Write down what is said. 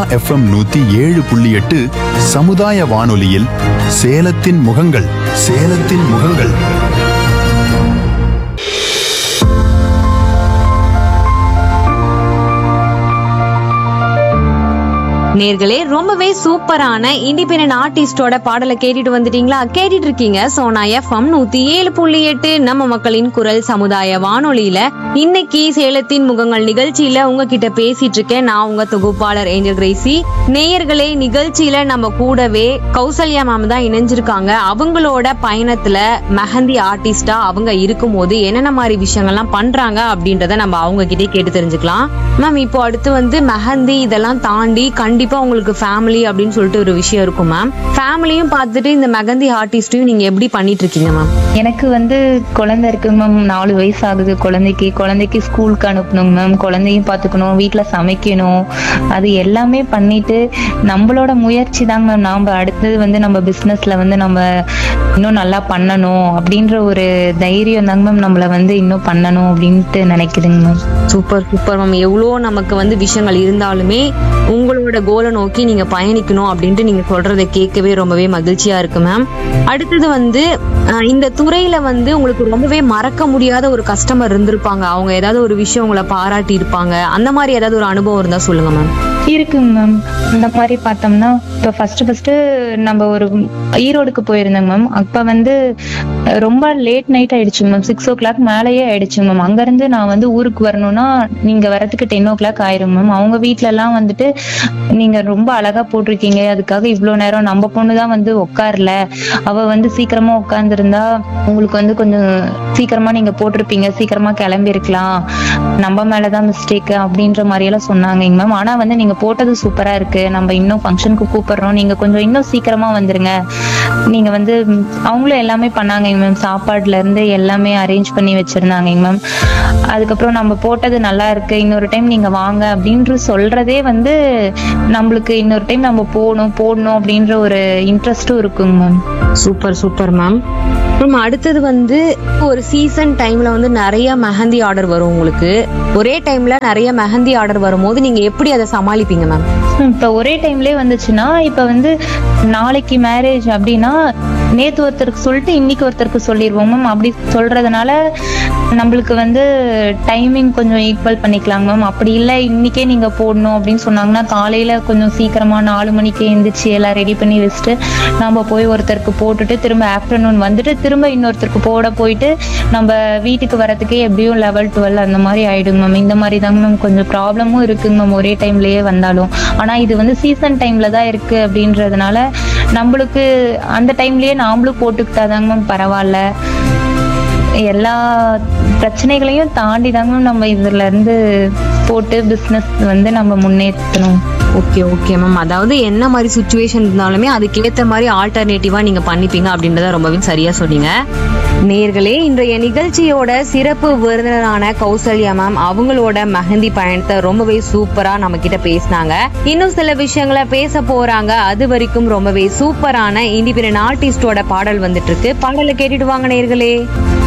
FM நூத்தி ஏழு புள்ளி எட்டு சமுதாய வானொலியில் சேலத்தின் முகங்கள் சேலத்தின் முகங்கள் நேர்களே ரொம்பவே சூப்பரான இண்டிபெண்டன்ட் ஆர்டிஸ்டோட பாடலை கேட்டுட்டு வந்துட்டீங்களா கேட்டுட்டு இருக்கீங்க சோனா எஃப்எம் நூத்தி ஏழு புள்ளி எட்டு நம்ம மக்களின் குரல் சமுதாய வானொலியில இன்னைக்கு சேலத்தின் முகங்கள் நிகழ்ச்சியில உங்ககிட்ட பேசிட்டு இருக்கேன் நான் உங்க தொகுப்பாளர் ஏஞ்சல் கிரேசி நேயர்களே நிகழ்ச்சியில நம்ம கூடவே கௌசல்யா மேம் தான் இணைஞ்சிருக்காங்க அவங்களோட பயணத்துல மெஹந்தி ஆர்டிஸ்டா அவங்க இருக்கும்போது என்னென்ன மாதிரி விஷயங்கள்லாம் பண்றாங்க அப்படின்றத நம்ம அவங்க கிட்டே கேட்டு தெரிஞ்சுக்கலாம் மேம் இப்போ அடுத்து வந்து மெஹந்தி இதெல்லாம் தாண்டி கண்டிப்பா உங்களுக்கு ஃபேமிலி அப்படின்னு சொல்லிட்டு ஒரு விஷயம் இருக்கும் மேம் ஃபேமிலியும் பார்த்துட்டு இந்த மெஹந்தி ஆர்டிஸ்டையும் நீங்க எப்படி பண்ணிட்டு இருக்கீங்க மேம் எனக்கு வந்து குழந்தை இருக்கு மேம் நாலு வயசு ஆகுது குழந்தைக்கு குழந்தைக்கு ஸ்கூலுக்கு அனுப்பணும் மேம் குழந்தையும் பார்த்துக்கணும் வீட்டில் சமைக்கணும் அது எல்லாமே பண்ணிட்டு நம்மளோட முயற்சி தாங்க மேம் நாம் அடுத்தது வந்து நம்ம பிஸ்னஸ்ல வந்து நம்ம இன்னும் நல்லா பண்ணணும் அப்படின்ற ஒரு தைரியம் தாங்க மேம் நம்மளை வந்து இன்னும் பண்ணணும் அப்படின்ட்டு நினைக்குதுங்க மேம் சூப்பர் சூப்பர் மேம் எவ்வளோ நமக்கு வந்து விஷயங்கள் இருந்தாலுமே உங்களோட கோலை நோக்கி நீங்க பயணிக்கணும் அப்படின்ட்டு நீங்க சொல்றதை கேட்கவே ரொம்பவே மகிழ்ச்சியா இருக்கு மேம் அடுத்தது வந்து அஹ், இந்த துறையில வந்து உங்களுக்கு ரொம்பவே மறக்க முடியாத ஒரு கஸ்டமர் இருந்திருப்பாங்க அவங்க ஏதாவது ஒரு விஷயம் உங்களை பாராட்டி இருப்பாங்க அந்த மாதிரி ஏதாவது ஒரு அனுபவம் இருந்தா சொல்லுங்க மேம் இருக்குங்க மேம் இந்த மாதிரி பார்த்தோம்னா இப்போ ஃபர்ஸ்ட் ஃபர்ஸ்ட் நம்ம ஒரு ஈரோடுக்கு போயிருந்தோங்க மேம் அப்போ வந்து அஹ், ரொம்ப லேட் நைட் ஆயிடுச்சுங்க மேம் சிக்ஸ் ஓ கிளாக் மேலேயே ஆயிடுச்சுங்க மேம் அங்கேருந்து நான் வந்து ஊருக்கு வரணும்னா நீங்க வரதுக்கு டென் ஓ கிளாக் ஆயிரும் மேம் அவங்க வீட்ல எல்லாம் வந்துட்டு நீங்க ரொம்ப அழகா போட்டிருக்கீங்க அதுக்காக இவ்வளோ நேரம் நம்ம பொண்ணு தான் வந்து உட்காரல அவ வந்து சீக்கிரமா உட்காந்துருந்தா உங்களுக்கு வந்து கொஞ்சம் சீக்கிரமா நீங்க போட்டிருப்பீங்க சீக்கிரமா கிளம்பி இருக்கலாம் நம்ம மேலதான் மிஸ்டேக் அப்படின்ற மாதிரி எல்லாம் சொன்னாங்க மேம் ஆனா வந்து நீங்க போட்டது சூப்பரா இருக்கு நம்ம இன்னும் ஃபங்க்ஷனுக்கு கூப்பிடுறோம் நீங்க கொஞ்சம் இன்னும் சீக்கிரமா வந்துருங்க நீங்க வந்து ம், அவங்களும் எல்லாமே பண்ணாங்க மேம் சாப்பாடுல இருந்து எல்லாமே அரேஞ்ச் பண்ணி வச்சிருந்தாங்க மேம் அதுக்கப்புறம் நம்ம போட்டது நல்லா இருக்கு இன்னொரு டைம் நீங்க வாங்க அப்படின்ற சொல்றதே வந்து நம்மளுக்கு இன்னொரு டைம் நம்ம போகணும் போடணும் அப்படின்ற ஒரு இன்ட்ரெஸ்டும் இருக்குங்க ma'am super super ma'am ma'am அடுத்தது வந்து ஒரு சீசன் டைம்ல வந்து நிறைய மெஹந்தி ஆர்டர் வரும் உங்களுக்கு ஒரே டைம்ல நிறைய மெஹந்தி ஆர்டர் வரும்போது நீங்க எப்படி அதை சமாளிப்பீங்க மேம் இப்ப ஒரே டைம்லயே வந்துச்சுன்னா இப்ப வந்து நாளைக்கு மேரேஜ் அப்படின்னா நேத்து ஒருத்தருக்கு சொல்லிட்டு இன்னைக்கு ஒருத்தருக்கு சொல்லிடுவோம் மேம் அப்படி சொல்றதுனால நம்மளுக்கு வந்து டைமிங் கொஞ்சம் ஈக்குவல் பண்ணிக்கலாங்க மேம் அப்படி இல்லை இன்னைக்கே நீங்க போடணும் அப்படின்னு சொன்னாங்கன்னா காலையில கொஞ்சம் சீக்கிரமா நாலு மணிக்கு எந்திரிச்சு எல்லாம் ரெடி பண்ணி வச்சுட்டு நம்ம போய் ஒருத்தருக்கு போட்டுட்டு திரும்ப ஆஃப்டர்நூன் வந்துட்டு திரும்ப இன்னொருத்தருக்கு போட போயிட்டு நம்ம வீட்டுக்கு வரதுக்கே எப்படியும் லெவல் டுவெல் அந்த மாதிரி ஆயிடுங்க மேம் இந்த மாதிரி தாங்க மேம் கொஞ்சம் ப்ராப்ளமும் இருக்குங்க மேம் ஒரே டைம்லயே வந்தாலும் ஆனா இது வந்து சீசன் டைம்ல தான் இருக்கு அப்படின்றதுனால நம்மளுக்கு அந்த டைம்லயே நாமளும் போட்டுக்கிட்டாதாங்க மேம் பரவாயில்ல எல்லா பிரச்சனைகளையும் தாண்டி தாங்க மேம் நம்ம இதுல இருந்து போட்டு பிசினஸ் வந்து நம்ம முன்னேற்றணும் ஓகே ஓகே மேம் அதாவது என்ன மாதிரி சுச்சுவேஷன் இருந்தாலுமே அதுக்கேற்ற மாதிரி ஆல்டர்னேட்டிவா நீங்க பண்ணிப்பீங்க அப்படின்றத ரொம்பவே சரியா சொன்னீங்க நேர்களே இன்றைய நிகழ்ச்சியோட சிறப்பு விருந்தினரான கௌசல்யா மேம் அவங்களோட மெஹந்தி பயணத்தை ரொம்பவே சூப்பரா நம்ம கிட்ட பேசினாங்க இன்னும் சில விஷயங்களை பேச போறாங்க அது வரைக்கும் ரொம்பவே சூப்பரான இண்டிபெண்டன்ட் ஆர்டிஸ்டோட பாடல் வந்துட்டு இருக்கு பாடலை கேட்டுட்டு வாங்க நேர்களே